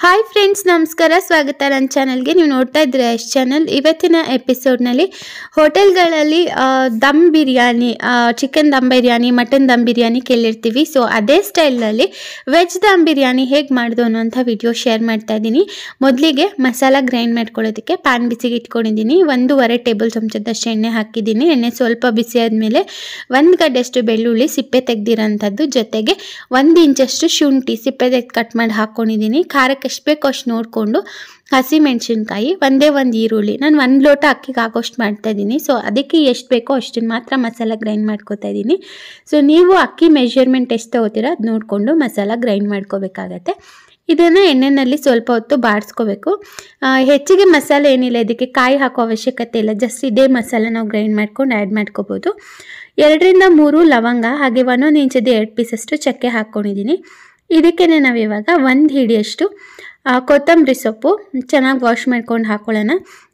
hi friends ನಮಸ್ಕಾರ ಸ್ವಾಗತ ನನ್ನ ಚಾನಲ್ಗೆ ನೀವು ನೋಡ್ತಾ ಇದ್ದೀರಾ ಎಸ್ ಚಾನಲ್ ಇವತ್ತಿನ ಎಪಿಸೋಡ್ನಲ್ಲಿ ಹೋಟೆಲ್ಗಳಲ್ಲಿ ಆ, ದಮ್ ಬಿರಿಯಾನಿ ಚಿಕನ್ ದಮ್ ಬಿರಿಯಾನಿ ಮಟನ್ ದಮ್ ಬಿರಿಯಾನಿ ಕೇಳಿರ್ತೀವಿ ಸೊ ಅದೇ ಸ್ಟೈಲ್ನಲ್ಲಿ ವೆಜ್ ದಮ್ ಬಿರಿಯಾನಿ ಹೇಗೆ ಮಾಡೋದು ಅನ್ನೋಂಥ ವಿಡಿಯೋ ಶೇರ್ ಮಾಡ್ತಾ ಇದ್ದೀನಿ ಮೊದಲಿಗೆ ಮಸಾಲ ಗ್ರೈಂಡ್ ಮಾಡ್ಕೊಳ್ಳೋದಕ್ಕೆ ಪ್ಯಾನ್ ಬಿಸಿಗೆ ಇಟ್ಕೊಂಡಿದ್ದೀನಿ ಒಂದೂವರೆ ಟೇಬಲ್ ಚಮಚದಷ್ಟು ಎಣ್ಣೆ ಹಾಕಿದ್ದೀನಿ ಎಣ್ಣೆ ಸ್ವಲ್ಪ ಬಿಸಿ ಆದಮೇಲೆ ಒಂದು ಗಡ್ಡೆಷ್ಟು ಬೆಳ್ಳುಳ್ಳಿ ಸಿಪ್ಪೆ ತೆಗ್ದಿರೋಂಥದ್ದು ಜೊತೆಗೆ ಒಂದು ಇಂಚಷ್ಟು ಶುಂಠಿ ಸಿಪ್ಪೆ ತೆಗೆದು ಕಟ್ ಮಾಡಿ ಹಾಕ್ಕೊಂಡಿದ್ದೀನಿ ಖಾರಕ್ಕೆ ಎಷ್ಟು ಬೇಕೋ ಅಷ್ಟು ನೋಡಿಕೊಂಡು ಹಸಿ ಮೆಣಸಿನ್ಕಾಯಿ ಒಂದೇ ಒಂದು ಈರುಳ್ಳಿ ನಾನು ಒಂದು ಲೋಟ ಅಕ್ಕಿಗೆ ಹಾಕೋಷ್ಟು ಮಾಡ್ತಾ ಇದ್ದೀನಿ ಸೊ ಅದಕ್ಕೆ ಎಷ್ಟು ಬೇಕೋ ಅಷ್ಟನ್ನು ಮಾತ್ರ ಮಸಾಲ ಗ್ರೈಂಡ್ ಮಾಡ್ಕೊತಾ ಇದ್ದೀನಿ ಸೊ ನೀವು ಅಕ್ಕಿ ಮೆಷರ್ಮೆಂಟ್ ಎಷ್ಟು ತಗೋತೀರ ಅದು ನೋಡಿಕೊಂಡು ಮಸಾಲ ಗ್ರೈಂಡ್ ಮಾಡ್ಕೋಬೇಕಾಗತ್ತೆ ಇದನ್ನು ಎಣ್ಣೆಯಲ್ಲಿ ಸ್ವಲ್ಪ ಹೊತ್ತು ಬಾಡಿಸ್ಕೋಬೇಕು ಆ, ಹೆಚ್ಚಿಗೆ ಮಸಾಲೆ ಏನಿಲ್ಲ ಇದಕ್ಕೆ ಕಾಯಿ ಹಾಕೋ ಅವಶ್ಯಕತೆ ಇಲ್ಲ ಜಸ್ಟ್ ಇದೇ ಮಸಾಲೆ ನಾವು ಗ್ರೈಂಡ್ ಮಾಡ್ಕೊಂಡು ಆ್ಯಡ್ ಮಾಡ್ಕೋಬೋದು ಎರಡರಿಂದ ಮೂರು ಲವಂಗ ಹಾಗೆ ಒಂದೊಂದು ಇಂಚದ ಎರಡು ಪೀಸಷ್ಟು ಚಕ್ಕೆ ಹಾಕ್ಕೊಂಡಿದ್ದೀನಿ ಇದಕ್ಕೆ ನಾವು ಇವಾಗ ಒಂದು ಹಿಡಿಯಷ್ಟು ಆ, ಕೊತ್ತಂಬರಿ ಸೊಪ್ಪು ಚೆನ್ನಾಗಿ ವಾಶ್ ಮಾಡ್ಕೊಂಡು ಹಾಕ್ಕೊಳ್ಳೋಣ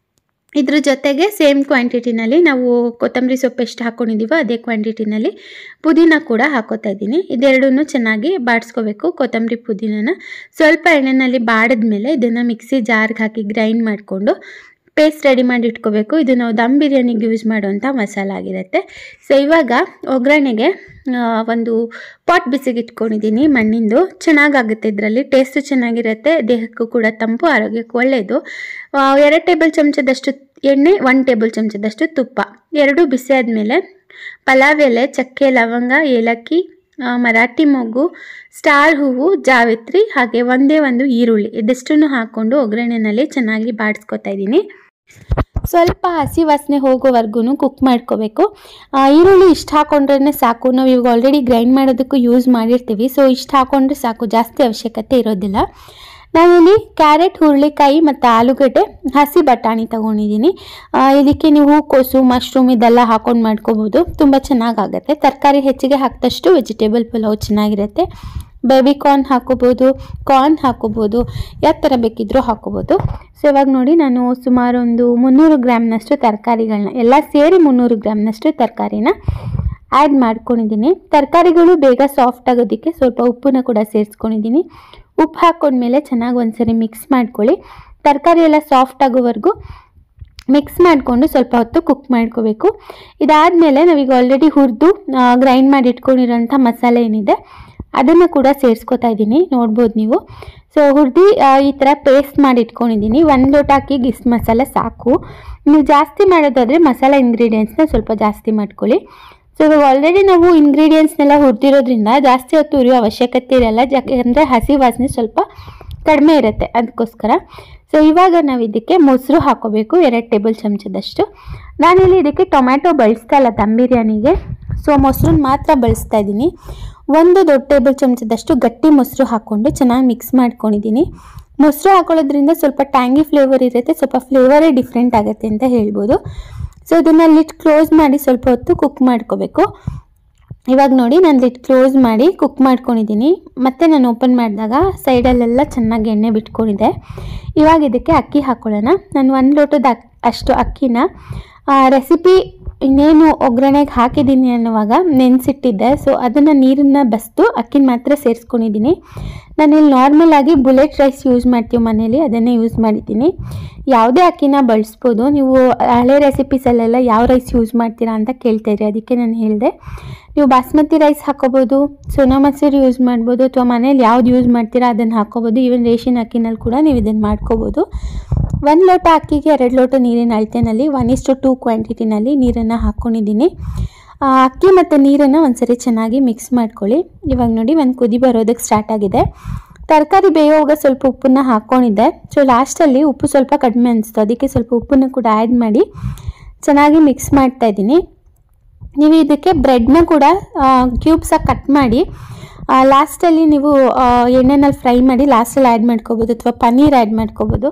ಇದ್ರ ಜೊತೆಗೆ ಸೇಮ್ ಕ್ವಾಂಟಿಟಿನಲ್ಲಿ ನಾವು ಕೊತ್ತಂಬರಿ ಸೊಪ್ಪು ಎಷ್ಟು ಹಾಕ್ಕೊಂಡಿದ್ದೀವೋ ಅದೇ ಕ್ವಾಂಟಿಟಿನಲ್ಲಿ ಪುದೀನ ಕೂಡ ಹಾಕೋತಾ ಇದ್ದೀನಿ ಇದೆರಡನ್ನೂ ಚೆನ್ನಾಗಿ ಬಾಡಿಸ್ಕೋಬೇಕು ಕೊತ್ತಂಬರಿ ಪುದೀನನ ಸ್ವಲ್ಪ ಎಣ್ಣೆಯಲ್ಲಿ ಬಾಡಿದ್ಮೇಲೆ ಇದನ್ನು ಮಿಕ್ಸಿ ಜಾರ್ಗೆ ಹಾಕಿ ಗ್ರೈಂಡ್ ಮಾಡಿಕೊಂಡು ಪೇಸ್ಟ್ ರೆಡಿ ಮಾಡಿ ಇಟ್ಕೋಬೇಕು ಇದು ನಾವು ದಮ್ ಬಿರಿಯಾನಿಗೆ ಯೂಸ್ ಮಾಡುವಂಥ ಮಸಾಲ ಆಗಿರುತ್ತೆ ಸೊ ಇವಾಗ ಒಗ್ಗರಣೆಗೆ ಆ, ಒಂದು ಪಾಟ್ ಬಿಸಿಗೆ ಇಟ್ಕೊಂಡಿದ್ದೀನಿ ಮಣ್ಣಿಂದು ಚೆನ್ನಾಗಾಗುತ್ತೆ ಇದರಲ್ಲಿ ಟೇಸ್ಟು ಚೆನ್ನಾಗಿರುತ್ತೆ ದೇಹಕ್ಕೂ ಕೂಡ ತಂಪು ಆರೋಗ್ಯಕ್ಕೂ ಒಳ್ಳೆಯದು ಆ, ಎರಡು ಟೇಬಲ್ ಚಮಚದಷ್ಟು ಎಣ್ಣೆ ಒನ್ ಟೇಬಲ್ ಚಮಚದಷ್ಟು ತುಪ್ಪ ಎರಡು ಬಿಸಿ ಆದಮೇಲೆ ಪಲಾವ್ ಎಲೆ ಚಕ್ಕೆ ಲವಂಗ ಏಲಕ್ಕಿ ಆ, ಮರಾಠಿ ಮೊಗ್ಗು ಸ್ಟಾರ್ ಹೂವು ಜಾವಿತ್ರಿ ಹಾಗೆ ಒಂದೇ ಒಂದು ಈರುಳ್ಳಿ ಇದಿಷ್ಟನ್ನು ಹಾಕ್ಕೊಂಡು ಒಗ್ಗರಣೆನಲ್ಲಿ ಚೆನ್ನಾಗಿ ಬಾಡಿಸ್ಕೊತಾ ಇದ್ದೀನಿ ಸ್ವಲ್ಪ ಹಸಿ ವಾಸನೆ ಹೋಗೋವರೆಗೂ ಕುಕ್ ಮಾಡ್ಕೋಬೇಕು ಆ, ಈರುಳ್ಳಿ ಇಷ್ಟು ಹಾಕೊಂಡ್ರೆ ಸಾಕು ನಾವು ಇವಾಗ ಆಲ್ರೆಡಿ ಗ್ರೈಂಡ್ ಮಾಡೋದಕ್ಕೂ ಯೂಸ್ ಮಾಡಿರ್ತೀವಿ ಸೊ ಇಷ್ಟು ಹಾಕೊಂಡ್ರೆ ಸಾಕು ಜಾಸ್ತಿ ಅವಶ್ಯಕತೆ ಇರೋದಿಲ್ಲ ನಾನಿಲ್ಲಿ ಕ್ಯಾರೆಟ್ ಹುರುಳಿಕಾಯಿ ಮತ್ತು ಆಲೂಗಡ್ಡೆ ಹಸಿ ಬಟಾಣಿ ತೊಗೊಂಡಿದ್ದೀನಿ ಆ, ಇದಕ್ಕೆ ನೀವು ಹೂಕೋಸು ಮಶ್ರೂಮ್ ಇದೆಲ್ಲ ಹಾಕೊಂಡು ಮಾಡ್ಕೋಬೋದು ತುಂಬ ಚೆನ್ನಾಗಾಗತ್ತೆ ತರಕಾರಿ ಹೆಚ್ಚಿಗೆ ಹಾಕಿದಷ್ಟು ವೆಜಿಟೇಬಲ್ ಪಲಾವ್ ಚೆನ್ನಾಗಿರುತ್ತೆ ಬೇಬಿ ಕಾರ್ನ್ ಹಾಕೋಬೋದು ಕಾರ್ನ್ ಹಾಕೋಬೋದು ಯಾವ ಥರ ಬೇಕಿದ್ರೂ ಹಾಕೋಬೋದು ಸೊ ಇವಾಗ ನೋಡಿ ನಾನು ಸುಮಾರು ಒಂದು ಮುನ್ನೂರು ಗ್ರಾಮ್ನಷ್ಟು ತರಕಾರಿಗಳನ್ನ ಎಲ್ಲ ಸೇರಿ ಮುನ್ನೂರು ಗ್ರಾಮ್ನಷ್ಟು ತರಕಾರಿನ ಆ್ಯಡ್ ಮಾಡ್ಕೊಂಡಿದ್ದೀನಿ ತರಕಾರಿಗಳು ಬೇಗ ಸಾಫ್ಟ್ ಆಗೋದಕ್ಕೆ ಸ್ವಲ್ಪ ಉಪ್ಪನ್ನ ಕೂಡ ಸೇರಿಸ್ಕೊಂಡಿದ್ದೀನಿ ಉಪ್ಪು ಹಾಕ್ಕೊಂಡ್ಮೇಲೆ ಚೆನ್ನಾಗಿ ಒಂದ್ಸರಿ ಮಿಕ್ಸ್ ಮಾಡ್ಕೊಳ್ಳಿ ತರಕಾರಿ ಎಲ್ಲ ಸಾಫ್ಟ್ ಆಗೋವರೆಗೂ ಮಿಕ್ಸ್ ಮಾಡಿಕೊಂಡು ಸ್ವಲ್ಪ ಹೊತ್ತು ಕುಕ್ ಮಾಡ್ಕೋಬೇಕು ಇದಾದಮೇಲೆ ನಾವೀಗ ಆಲ್ರೆಡಿ ಹುರಿದು ಗ್ರೈಂಡ್ ಮಾಡಿ ಇಟ್ಕೊಂಡಿರೋಂಥ ಮಸಾಲೆ ಏನಿದೆ ಅದನ್ನು ಕೂಡ ಸೇರಿಸ್ಕೊತಾ ಇದ್ದೀನಿ ನೋಡ್ಬೋದು ನೀವು ಸೊ ಹುರಿದು ಈ ಥರ ಪೇಸ್ಟ್ ಮಾಡಿ ಇಟ್ಕೊಂಡಿದ್ದೀನಿ ಒಂದು ಲೋಟ ಅಕ್ಕಿ ಗಿಸ್ ಮಸಾಲೆ ಸಾಕು ನೀವು ಜಾಸ್ತಿ ಮಾಡೋದಾದರೆ ಮಸಾಲೆ ಇಂಗ್ರೀಡಿಯೆಂಟ್ಸ್ನ ಸ್ವಲ್ಪ ಜಾಸ್ತಿ ಮಾಡ್ಕೊಳ್ಳಿ ಸೊ ಇವಾಗ ಆಲ್ರೆಡಿ ನಾವು ಇಂಗ್ರೀಡಿಯೆಂಟ್ಸ್ನೆಲ್ಲ ಹುರಿದಿರೋದ್ರಿಂದ ಜಾಸ್ತಿ ಹೊತ್ತು ಹುರಿಯೋ ಅವಶ್ಯಕತೆ ಇರಲ್ಲ ಯಾಕೆಂದರೆ ಹಸಿ ವಾಸನೆ ಸ್ವಲ್ಪ ಕಡಿಮೆ ಇರುತ್ತೆ ಅದಕ್ಕೋಸ್ಕರ ಸೊ ಇವಾಗ ನಾವು ಇದಕ್ಕೆ ಮೊಸರು ಹಾಕೋಬೇಕು ಎರಡು ಟೇಬಲ್ ಚಮಚದಷ್ಟು ನಾನಿಲ್ಲಿ ಇದಕ್ಕೆ ಟೊಮ್ಯಾಟೊ ಬಳಸ್ತಾ ಇಲ್ಲ ದಮ್ ಬಿರಿಯಾನಿಗೆ ಸೊ ಮೊಸರನ್ನ ಮಾತ್ರ ಬಳಸ್ತಾ ಇದ್ದೀನಿ ಒಂದು ದೊಡ್ಡ ಟೇಬಲ್ ಚಮಚದಷ್ಟು ಗಟ್ಟಿ ಮೊಸರು ಹಾಕ್ಕೊಂಡು ಚೆನ್ನಾಗಿ ಮಿಕ್ಸ್ ಮಾಡ್ಕೊಂಡಿದ್ದೀನಿ ಮೊಸರು ಹಾಕೊಳ್ಳೋದ್ರಿಂದ ಸ್ವಲ್ಪ ಟ್ಯಾಂಗಿ ಫ್ಲೇವರ್ ಇರುತ್ತೆ ಸ್ವಲ್ಪ ಫ್ಲೇವರೇ ಡಿಫ್ರೆಂಟ್ ಆಗುತ್ತೆ ಅಂತ ಹೇಳ್ಬೋದು ಸೊ ಇದನ್ನ ಲಿಟ್ ಕ್ಲೋಸ್ ಮಾಡಿ ಸ್ವಲ್ಪ ಹೊತ್ತು ಕುಕ್ ಮಾಡ್ಕೋಬೇಕು ಇವಾಗ ನೋಡಿ ನಾನು ಲಿಟ್ ಕ್ಲೋಸ್ ಮಾಡಿ ಕುಕ್ ಮಾಡ್ಕೊಂಡಿದ್ದೀನಿ ಮತ್ತೆ ನಾನು ಓಪನ್ ಮಾಡಿದಾಗ ಸೈಡಲ್ಲೆಲ್ಲ ಚೆನ್ನಾಗಿ ಎಣ್ಣೆ ಬಿಟ್ಕೊಂಡಿದೆ ಇವಾಗ ಇದಕ್ಕೆ ಅಕ್ಕಿ ಹಾಕ್ಕೊಳ್ಳೋಣ ನಾನು ಒಂದು ಲೋಟದ ಅಕ್ ಅಷ್ಟು ಅಕ್ಕಿನ ರೆಸಿಪಿ ಇನ್ನೇನು ಒಗ್ಗರಣೆಗೆ ಹಾಕಿದ್ದೀನಿ ಅನ್ನುವಾಗ ನೆನೆಸಿಟ್ಟಿದ್ದೆ ಸೊ ಅದನ್ನು ನೀರನ್ನು ಬಸ್ದು ಅಕ್ಕಿನ ಮಾತ್ರ ಸೇರಿಸ್ಕೊಂಡಿದ್ದೀನಿ ನಾನಿಲ್ಲಿ ನಾರ್ಮಲ್ ಆಗಿ ಬುಲೆಟ್ ರೈಸ್ ಯೂಸ್ ಮಾಡ್ತೀವಿ ಮನೇಲಿ ಅದನ್ನೇ ಯೂಸ್ ಮಾಡಿದ್ದೀನಿ ಯಾವುದೇ ಅಕ್ಕಿನ ಬಳಸ್ಬೋದು ನೀವು ಹಳೆ ರೆಸಿಪೀಸಲ್ಲೆಲ್ಲ ಯಾವ ರೈಸ್ ಯೂಸ್ ಮಾಡ್ತೀರಾ ಅಂತ ಕೇಳ್ತಾ ಇರಿ ಅದಕ್ಕೆ ನಾನು ಹೇಳಿದೆ ನೀವು ಬಾಸ್ಮತಿ ರೈಸ್ ಹಾಕೋಬೋದು ಸೋನಾ ಮಸೂರಿ ಯೂಸ್ ಮಾಡ್ಬೋದು ಅಥವಾ ಮನೇಲಿ ಯಾವ್ದು ಯೂಸ್ ಮಾಡ್ತೀರಾ ಅದನ್ನು ಹಾಕೋಬೋದು ಈವನ್ ರೇಷನ್ ಅಕ್ಕಿನಲ್ಲಿ ಕೂಡ ನೀವು ಇದನ್ನು ಮಾಡ್ಕೋಬೋದು ಒಂದು ಲೋಟ ಅಕ್ಕಿಗೆ ಎರಡು ಲೋಟ ನೀರಿನ ಅಳತೆನಲ್ಲಿ ಒನ್ ಇಸ್ಟು ಟೂ ಕ್ವಾಂಟಿಟಿನಲ್ಲಿ ನೀರನ್ನು ಹಾಕ್ಕೊಂಡಿದ್ದೀನಿ ಆ ಅಕ್ಕಿ ಮತ್ತು ನೀರನ್ನು ಒಂದ್ಸರಿ ಚೆನ್ನಾಗಿ ಮಿಕ್ಸ್ ಮಾಡ್ಕೊಳ್ಳಿ ಇವಾಗ ನೋಡಿ ಒಂದು ಕುದಿ ಬರೋದಕ್ಕೆ ಸ್ಟಾರ್ಟ್ ಆಗಿದೆ ತರಕಾರಿ ಬೇಯುವಾಗ ಸ್ವಲ್ಪ ಉಪ್ಪನ್ನ ಹಾಕ್ಕೊಂಡಿದ್ದೆ ಸೊ ಲಾಸ್ಟಲ್ಲಿ ಉಪ್ಪು ಸ್ವಲ್ಪ ಕಡಿಮೆ ಅನಿಸ್ತು ಅದಕ್ಕೆ ಸ್ವಲ್ಪ ಉಪ್ಪನ್ನು ಕೂಡ ಆ್ಯಡ್ ಮಾಡಿ ಚೆನ್ನಾಗಿ ಮಿಕ್ಸ್ ಮಾಡ್ತಾ ಇದ್ದೀನಿ ನೀವು ಇದಕ್ಕೆ ಬ್ರೆಡ್ನ ಕೂಡ ಕ್ಯೂಬ್ಸಾಗಿ ಕಟ್ ಮಾಡಿ ಲಾಸ್ಟಲ್ಲಿ ನೀವು ಆ, ಎಣ್ಣೆನಲ್ಲಿ ಫ್ರೈ ಮಾಡಿ ಲಾಸ್ಟಲ್ಲಿ ಆ್ಯಡ್ ಮಾಡ್ಕೋಬೋದು ಅಥವಾ ಪನ್ನೀರ್ ಆ್ಯಡ್ ಮಾಡ್ಕೋಬೋದು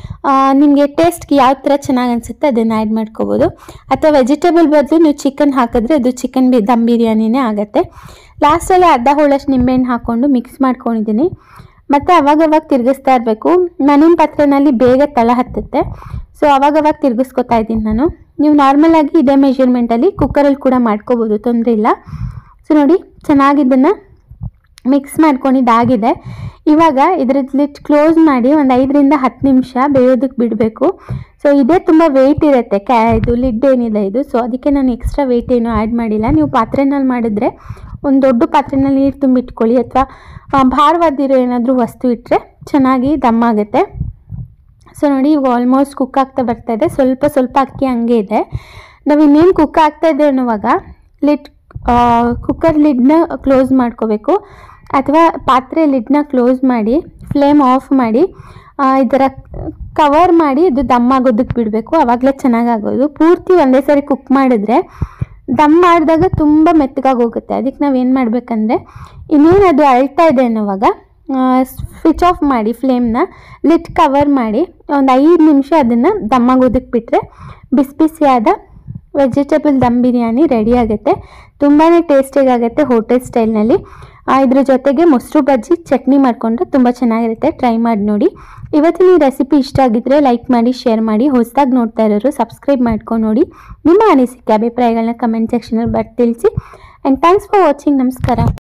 ನಿಮಗೆ ಟೇಸ್ಟ್ಗೆ ಯಾವ ಥರ ಚೆನ್ನಾಗಿ ಅನಿಸುತ್ತೆ ಅದನ್ನು ಆ್ಯಡ್ ಮಾಡ್ಕೋಬೋದು ಅಥವಾ ವೆಜಿಟೇಬಲ್ ಬದಲು ನೀವು ಚಿಕನ್ ಹಾಕಿದ್ರೆ ಅದು ಚಿಕನ್ ಬಿ ದಮ್ ಬಿರಿಯಾನಿನೇ ಆಗುತ್ತೆ ಲಾಸ್ಟಲ್ಲಿ ಅರ್ಧ ಹೋಳಷ್ಟು ನಿಂಬೆಹಣ್ಣು ಹಾಕ್ಕೊಂಡು ಮಿಕ್ಸ್ ಮಾಡ್ಕೊಂಡಿದ್ದೀನಿ ಮತ್ತು ಅವಾಗವಾಗ ತಿರುಗಿಸ್ತಾ ಇರಬೇಕು ಮಣ್ಣಿನ ಪಾತ್ರೆನಲ್ಲಿ ಬೇಗ ತಳ ಹತ್ತುತ್ತೆ ಸೊ ಅವಾಗವಾಗ ತಿರುಗಿಸ್ಕೊತಾ ಇದ್ದೀನಿ ನಾನು ನೀವು ನಾರ್ಮಲ್ ಆಗಿ ಇದೇ ಮೆಷರ್ಮೆಂಟಲ್ಲಿ ಕುಕ್ಕರಲ್ಲಿ ಕೂಡ ಮಾಡ್ಕೋಬೋದು ತೊಂದರೆ ಇಲ್ಲ ಸೊ ನೋಡಿ ಚೆನ್ನಾಗಿ ಇದನ್ನು ಮಿಕ್ಸ್ ಮಾಡ್ಕೊಂಡಿದ್ದಾಗಿದೆ ಇವಾಗ ಇದ್ರದ್ದು ಲಿಟ್ ಕ್ಲೋಸ್ ಮಾಡಿ ಒಂದು ಐದರಿಂದ ಹತ್ತು ನಿಮಿಷ ಬೇಯೋದಕ್ಕೆ ಬಿಡಬೇಕು ಸೊ ಇದೇ ತುಂಬ ವೆಯ್ಟ್ ಇರುತ್ತೆ ಕ್ಯಾ ಇದು ಲಿಡ್ ಏನಿದೆ ಇದು ಸೊ ಅದಕ್ಕೆ ನಾನು ಎಕ್ಸ್ಟ್ರಾ ವೆಯ್ಟ್ ಏನು ಆ್ಯಡ್ ಮಾಡಿಲ್ಲ ನೀವು ಪಾತ್ರೆನಲ್ಲಿ ಮಾಡಿದ್ರೆ ಒಂದು ದೊಡ್ಡ ಪಾತ್ರೆನಲ್ಲಿ ನೀರು ತುಂಬಿಟ್ಕೊಳ್ಳಿ ಅಥವಾ ಭಾರವಾದಿರೋ ಏನಾದರೂ ವಸ್ತು ಇಟ್ಟರೆ ಚೆನ್ನಾಗಿ ದಮ್ ಆಗುತ್ತೆ ಸೊ ನೋಡಿ ಇವಾಗ ಆಲ್ಮೋಸ್ಟ್ ಕುಕ್ ಆಗ್ತಾ ಬರ್ತಾ ಇದೆ ಸ್ವಲ್ಪ ಸ್ವಲ್ಪ ಅಕ್ಕಿ ಹಂಗೆ ಇದೆ ನಾವು ಇನ್ನೇನು ಕುಕ್ ಆಗ್ತಾ ಇದೆ ಅನ್ನುವಾಗ ಲಿಡ್ ಕುಕ್ಕರ್ ಲಿಡ್ನ ಕ್ಲೋಸ್ ಮಾಡ್ಕೋಬೇಕು ಅಥವಾ ಪಾತ್ರೆ ಲಿಡ್ನ ಕ್ಲೋಸ್ ಮಾಡಿ ಫ್ಲೇಮ್ ಆಫ್ ಮಾಡಿ ಆ, ಇದರ ಕವರ್ ಮಾಡಿ ಇದು ದಮ್ ಆಗೋದಕ್ಕೆ ಬಿಡಬೇಕು ಆವಾಗಲೇ ಚೆನ್ನಾಗಾಗೋದು ಪೂರ್ತಿ ಒಂದೇ ಸಾರಿ ಕುಕ್ ಮಾಡಿದ್ರೆ ದಮ್ ಮಾಡಿದಾಗ ತುಂಬ ಮೆತ್ತಗಾಗಿ ಹೋಗುತ್ತೆ ಅದಕ್ಕೆ ನಾವು ಏನು ಮಾಡಬೇಕಂದ್ರೆ ಇನ್ನೇನು ಅದು ಅಳ್ತಾ ಇದೆ ಅನ್ನೋವಾಗ ಸ್ವಿಚ್ ಆಫ್ ಮಾಡಿ ಫ್ಲೇಮ್ನ ಲಿಟ್ ಕವರ್ ಮಾಡಿ ಒಂದು ಐದು ನಿಮಿಷ ಅದನ್ನು ದಮ್ ಆಗೋದಕ್ಕೆ ಬಿಟ್ಟರೆ ಬಿಸಿ ಬಿಸಿಯಾದ ವೆಜಿಟೇಬಲ್ ದಮ್ ಬಿರಿಯಾನಿ ರೆಡಿ ಆಗುತ್ತೆ ತುಂಬಾ ಟೇಸ್ಟಿಗಾಗುತ್ತೆ ಹೋಟೆಲ್ ಸ್ಟೈಲ್ನಲ್ಲಿ ಇದ್ರ ಜೊತೆಗೆ ಮೊಸರು ಬಜ್ಜಿ ಚಟ್ನಿ ಮಾಡಿಕೊಂಡ್ರೆ ತುಂಬ ಚೆನ್ನಾಗಿರುತ್ತೆ ಟ್ರೈ ಮಾಡಿ ನೋಡಿ ಇವತ್ತಿನ ಈ ರೆಸಿಪಿ ಇಷ್ಟ ಆಗಿದ್ರೆ ಲೈಕ್ ಮಾಡಿ ಶೇರ್ ಮಾಡಿ ಹೊಸದಾಗಿ ನೋಡ್ತಾ ಇರೋರು ಸಬ್ಸ್ಕ್ರೈಬ್ ಮಾಡ್ಕೊಂಡು ನೋಡಿ ನಿಮ್ಮ ಅನಿಸಿಕೆ ಅಭಿಪ್ರಾಯಗಳನ್ನ ಕಮೆಂಟ್ ಸೆಕ್ಷನಲ್ಲಿ ಬಟ್ ತಿಳಿಸಿ ಆ್ಯಂಡ್ ಥ್ಯಾಂಕ್ಸ್ ಫಾರ್ ವಾಚಿಂಗ್ ನಮಸ್ಕಾರ